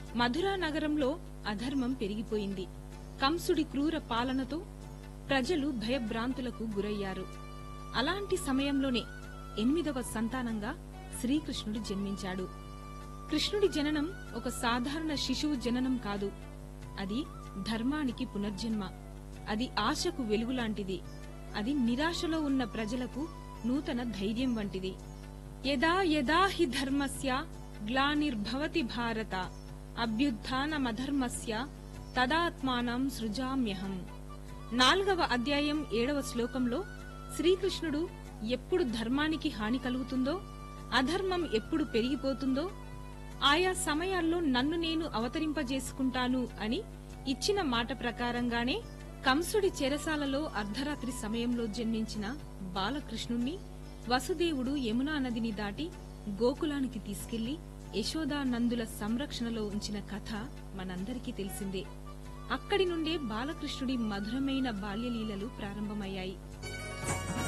మధురా నగరంలో అధర్మం పెరిగిపోయింది కంసుడి క్రూర పాలనతో ప్రజలు భయభ్రాంతులకు గురయ్యారు అలాంటి సమయంలోనే ఎనిమిదవ సంతానంగా శ్రీకృష్ణుడు జన్మించాడు కృష్ణుడి జననం ఒక సాధారణ శిశువు జననం కాదు అది ధర్మానికి పునర్జన్మ అది ఆశకు వెలుగులాంటిది అది నిరాశలో ఉన్న ప్రజలకు నూతన ధైర్యం వంటిది యదా యదా హి ధర్మస్య గ్లానిర్భవతి భారత అభ్యుత్నమధర్మస్య తదాత్మానం సృజామ్యహం నాలుగవ అధ్యాయం ఏడవ శ్లోకంలో శ్రీకృష్ణుడు ఎప్పుడు ధర్మానికి హాని కలుగుతుందో అధర్మం ఎప్పుడు పెరిగిపోతుందో ఆయా సమయాల్లో నన్ను నేను అవతరింపజేసుకుంటాను అని ఇచ్చిన మాట ప్రకారంగానే కంసుడి చెరసాలలో అర్ధరాత్రి సమయంలో జన్మించిన బాలకృష్ణుణ్ణి వసుదేవుడు యమునా నదిని దాటి గోకులానికి తీసుకెళ్లి యశోదానందుల సంరక్షణలో ఉంచిన కథ మనందరికీ తెలిసిందే అక్కడి నుండే బాలకృష్ణుడి మధురమైన బాల్యలీలలు ప్రారంభమయ్యాయి